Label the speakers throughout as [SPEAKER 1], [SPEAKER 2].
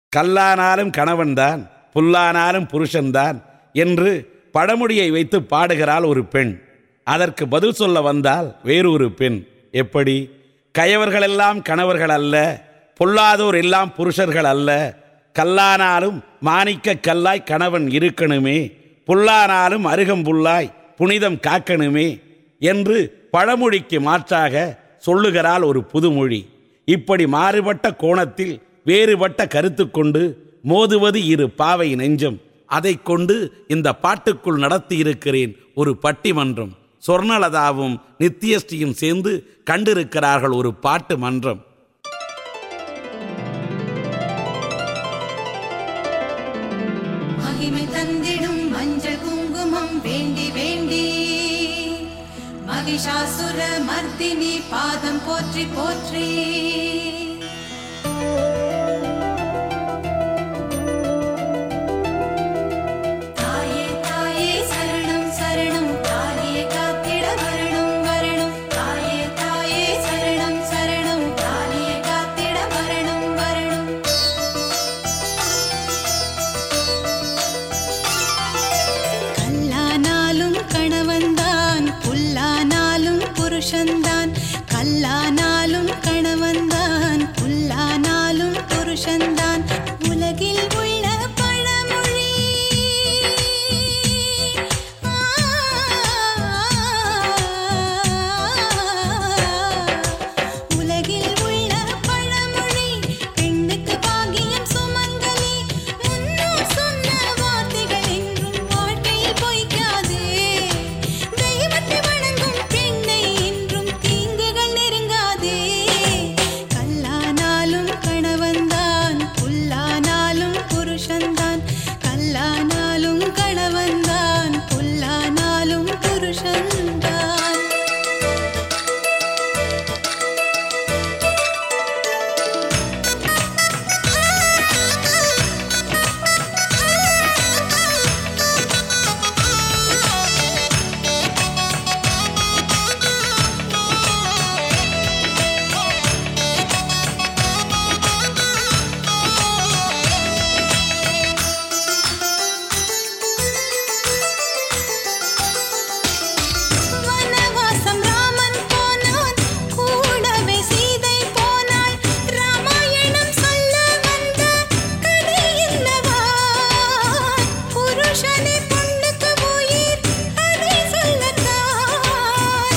[SPEAKER 1] கல்லானாலும் கணவன்தான் புல்லானாலும் புருஷன்தான் என்று பழமொழியை வைத்து பாடுகிறாள் ஒரு பெண் அதற்கு பதில் சொல்ல வந்தால் வேறொரு பெண் எப்படி கயவர்களெல்லாம் கணவர்கள் அல்ல பொல்லாதோர் எல்லாம் புருஷர்கள் அல்ல கல்லானாலும் மாணிக்க கல்லாய் கணவன் இருக்கணுமே புல்லானாலும் அருகம்புல்லாய் புனிதம் காக்கணுமே என்று பழமொழிக்கு மாற்றாக சொல்லுகிறாள் ஒரு புதுமொழி இப்படி மாறுபட்ட கோணத்தில் வேறுபட்ட கருத்து கொண்டு மோதுவது இரு பாவை நெஞ்சம் அதை கொண்டு இந்த பாட்டுக்குள் நடத்தி இருக்கிறேன் ஒரு பட்டிமன்றம் சொர்ணலதாவும் நித்யஸ்ரீயும் சேர்ந்து கண்டிருக்கிறார்கள் ஒரு பாட்டு மன்றம்
[SPEAKER 2] மகிமை தந்திடும் மஞ்சள் குங்குமம் வேண்டி வேண்டி மகிஷாசுர மர்த்தினி பாதம் போற்றி போற்றி தாயே தாயே சரணம் சரணம் தாயே காத்திட வரணும் வரணும் தாயே தாயே சரணம் சரணம் தாயே காத்திட வரணும் வரணும் கல்லானாலும் கணவன்தான் புல்லானாலும் புருஷன்தான் கல்லானாலும் கணவன்தான் புல்லானாலும் புருஷன்தான் உலகில் உள்ள பழமொழி உலகில் உள்ள பழமொழி பெண்ணுக்கு பாகியம் சுமங்கலி முன்னோர் சொன்ன வார்த்தைகள் என்றும் வாழ்க்கையில் பொய்க்காதே தெய்வத்தை வணங்கும் பெண்ணை என்றும் தீங்குகள் நெருங்காதே கல்லானாலும் கணவன்தான் புல்லானாலும் புருஷன்தான் கல்லானாலும் கணவன்தான் புல்லானாலும் புருஷன்தான் வனவாசம் ராமன் போனான் கூடவே சீதை போனாள் ராமாயணம் சொல்ல வந்த கதை என்னவா புருஷனே பொண்ணுக்கு உயிர் அதை சொல்லத்தான்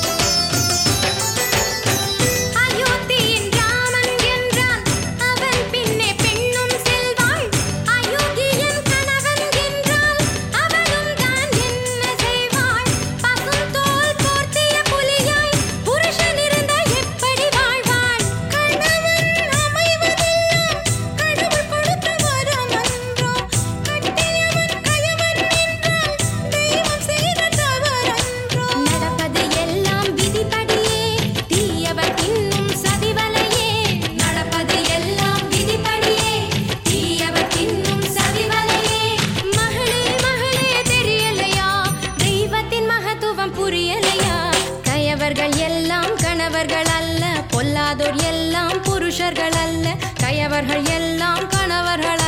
[SPEAKER 2] அயோத்தியின் ராமன் என்றான் அவன் பின்னே பெண்ணும் செல்வாள் அயோக்கியன் கணவன் என்றால் அவளும் தான் என்ன செய்வாள் பசும் தோல் போர்த்திய புலியாய் புருஷன் இருந்தால் எப்படி வாழ்வாள் கணவன் அமைவதெல்லாம் கடவுள் கொடுத்த வரம் அன்றோ கட்டியவன் கயவன் என்றால் தெய்வம் செய்த தவறன்றோ நடப்பது எல்லாம் விதிப்படியே தீயவர் இன்னும் சதிவலையே நடப்பது எல்லாம் விதிப்படியே தீயவர் இன்னும் சதிவலையே மகளே மகளே தெரியலையா தெய்வத்தின் மகத்துவம் புரியலையா கயவர்கள் எல்லாம் கணவர்கள் அல்ல பொல்லாதோர் எல்லாம் புருஷர்கள் அல்ல கயவர்கள் எல்லாம் கணவர்கள்